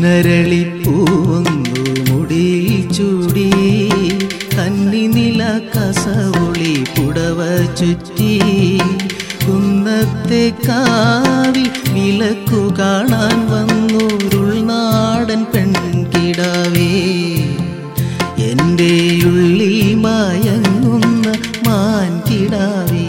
പൊന്നരളിപ്പൂന്നു മുടിയിൽ ചൂടി കന്നി നില കസവുളി പുടവ ചുറ്റി കുന്നത്തെ കാവിൽ വിളക്കു കാണാൻ വന്നൂരുൾ നാടൻ പെൺകിടാവേ എൻ്റെ ഉള്ളിൽ മയങ്ങുന്ന മാൻകിടാവേ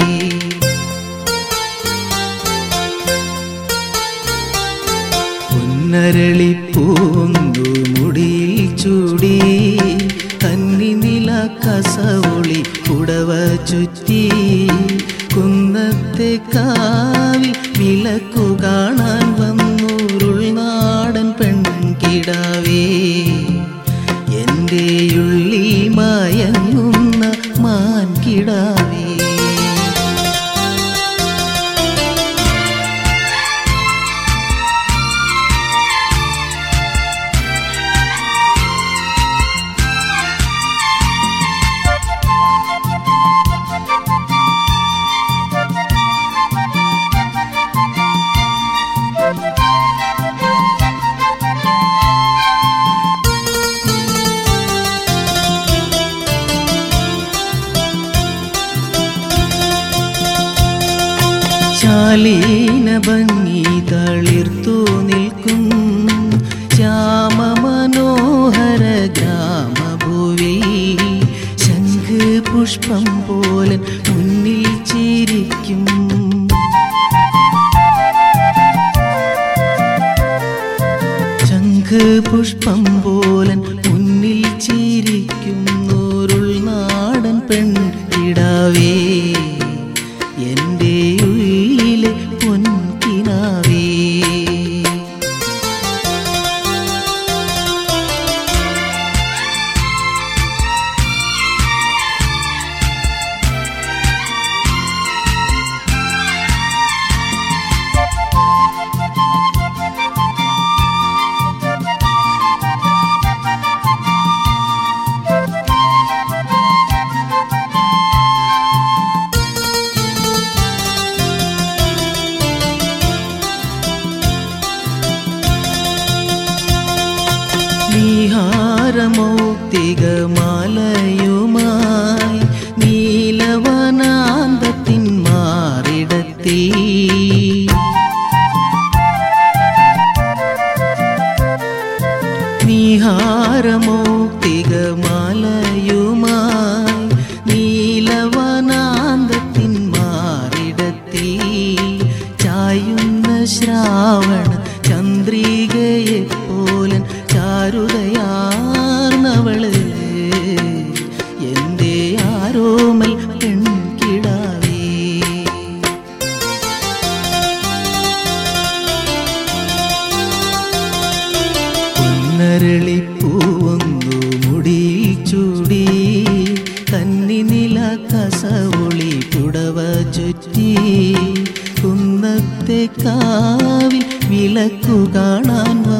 പൊന്നരളിപ്പൂന്നു മുടിയിൽ ചൂടി കന്നി നില കസവുളി പുടവ ചുറ്റി കുന്നത്തെ കാവിൽ വിളക്കു കാണാൻ വന്നൂരുൾ നാടൻ പെൺകിടാവേ എൻ്റെ ഉള്ളിൽ മയങ്ങുന്ന മാൻകിടാവേ ശാലീന ഭംഗി തളിർത്തു നിൽക്കും ശ്യാമ മനോഹര ഗ്രാമഭൂവി ശംഖ് പുഷ്പം പോലെ മുന്നിൽ ചിരിക്കും ശംഖ് പുഷ്പം പോലൻ മുന്നിൽ ചിരിക്കും നൂറുൾ നാടൻ പെൺകിടാവേ എൻ്റെ ഉള്ളിലെ പൊൻകിനാവേ നീഹാരമൗക്തികമാലയുമായി നീലവനാന്തത്തിൻ മാറിടത്തി നീഹാരമൗക്തികമാലയുമായി നീലവനാന്തത്തിൻ മാറിടത്തി ചായുന്ന ശ്രാവണ ചന്ദ്രികയെ പോലൻ ചാരുതയാർന്നവള് എന്റെ ആരോമൽ പെൺകിടാവേ പൊന്നരളിപ്പൂവന്നു മുടിയിൽ ചൂടി കന്നി നില കസവുളി പുടവ ചുറ്റി കുന്നത്തെ കാവിൽ വിളക്കു കാണാൻ